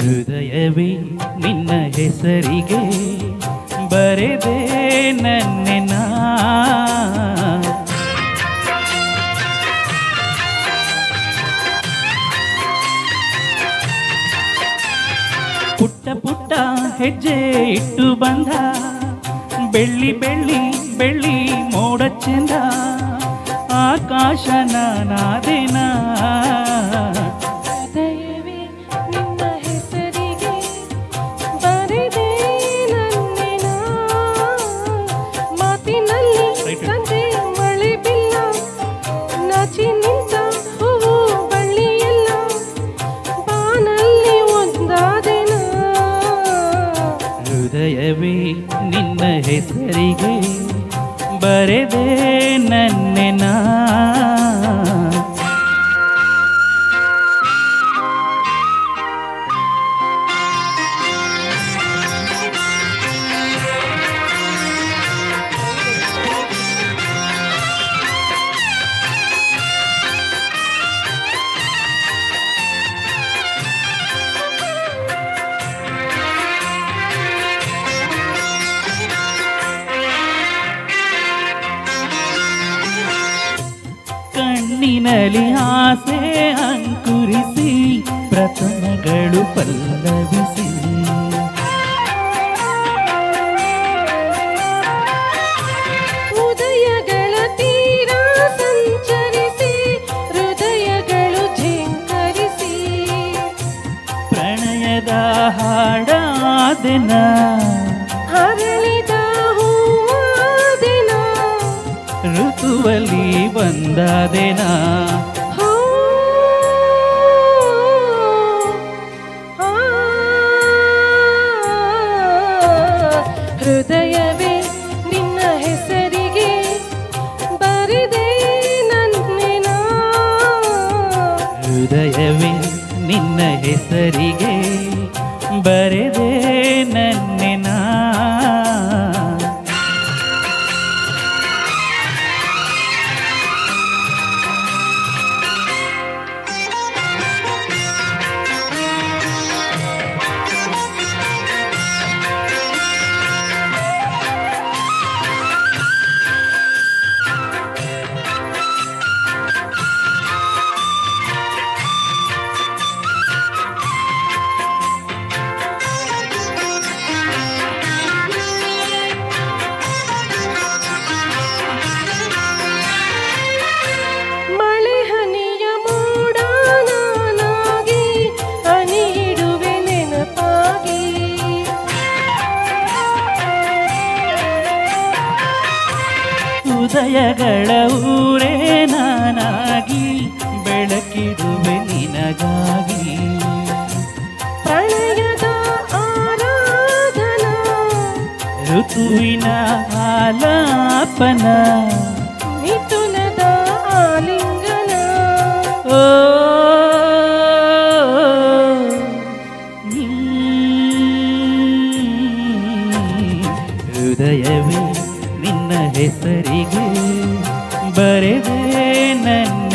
ಹೃದಯವೇ ನಿನ್ನ ಹೆಸರಿಗೆ ಬರೆದೆ ನನ್ನೆನ ಪುಟ್ಟ ಪುಟ್ಟ ಹೆಜ್ಜೆ ಇಟ್ಟು ಬಂದ ಬೆಳ್ಳಿ ಬೆಳ್ಳಿ ಬೆಳ್ಳಿ ಮೋಡ ಚೆಂದ ಆಕಾಶ ನಾನಾದೆನ ಹೃದಯವೇ ನಿನ್ನ ಹೆಸರಿಗೆ ಬರೆದೆ ನನ್ನೆನ ಮಾತಿನಲ್ಲಿ Right. ಸಂಜೆ ಮಳೆ ಬಿಲ್ಲ ನಾಚಿ ನಿಂತ ಹೂವು ಬಳ್ಳಿಯೆಲ್ಲ ಬಾನಲ್ಲಿ ಒಂದಾದೆನ ಹೃದಯವೇ ನಿನ್ನ ಹೆಸರಿಗೆ ಬರೆದೆ ನನ್ನೆನ ಕಣ್ಣಿನಲ್ಲಿ ಆಸೆ ಅಂಕುರಿಸಿ ಪ್ರಥಮಗಳು ಪಲ್ಲವಿಸಿ ಉದಯಗಳ ತೀರ ಸಂಚರಿಸಿ ಹೃದಯಗಳು ಝೇಂಕರಿಸಿ ಪ್ರಣಯದ ಹಾಡಾದೆನ ಹರಳಿದ ಹೂವಾದೆನ ಋತುವಲ್ಲಿ ಬಂದಾದೆನ ಹೋ ಆ, ಹೃದಯವೇ ನಿನ್ನ ಹೆಸರಿಗೆ ಬರಿದೆ ನನ್ನೆನ ಹೃದಯವೇ ನಿನ್ನ ಹೆಸರಿಗೆ ಬರೆದೆ ನನ್ನೆನ ಮಳೆ ಹನಿಯ ಮೋಡ ನಾನಾಗಿ ಹನಿ ಇಡುವೆ ನೆನಪಾಗಿ ಉದಯಗಳ ಊರೇ ನಾನಾಗಿ ಬೆಳಕಿಡುವೆ ನಿನಗಾಗಿ ಪ್ರಣಯದ ಆರಾಧನಾ ಋತುವಿನ ಆಲಾಪನ ಮಿಥುನದ ಆಲಿಂಗನ ಓ ಹೃದಯವೇ ನಿನ್ನ ಹೆಸರಿಗೆ ಬರೆದೆ ನನ್ನ